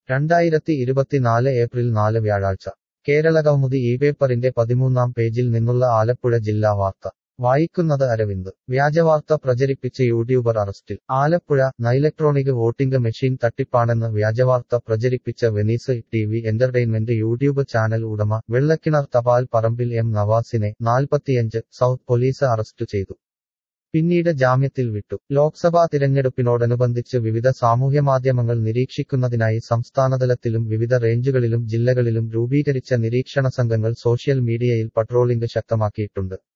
രണ്ടായിരത്തി ഇരുപത്തിനാല് ഏപ്രിൽ നാല് വ്യാഴാഴ്ച കേരളകൗമുദി ഈ പേപ്പറിന്റെ പതിമൂന്നാം പേജിൽ നിന്നുള്ള ആലപ്പുഴ ജില്ലാ വാർത്ത വായിക്കുന്നത് അരവിന്ദ് വ്യാജവാർത്ത പ്രചരിപ്പിച്ച് യൂട്യൂബർ അറസ്റ്റിൽ ആലപ്പുഴ നൈലക്ട്രോണിക് വോട്ടിംഗ് മെഷീൻ തട്ടിപ്പാണെന്ന് വ്യാജവാർത്ത പ്രചരിപ്പിച്ച Venice T V entertainment YouTube channel ഉടമ വെള്ളക്കിണർ തപാൽ പറമ്പിൽ എം നവാസിനെ നാൽപ്പത്തിയഞ്ച് സൗത്ത് പോലീസ് അറസ്റ്റ് ചെയ്തു പിന്നീട് ജാമ്യത്തിൽ വിട്ടു ലോക്സഭാ തിരഞ്ഞെടുപ്പിനോടനുബന്ധിച്ച് വിവിധ സാമൂഹ്യമാധ്യമങ്ങൾ നിരീക്ഷിക്കുന്നതിനായി സംസ്ഥാനതലത്തിലും വിവിധ റേഞ്ചുകളിലും ജില്ലകളിലും രൂപീകരിച്ച നിരീക്ഷണ സംഘങ്ങൾ സോഷ്യൽ മീഡിയയിൽ പട്രോളിംഗ് ശക്തമാക്കിയിട്ടുണ്ട്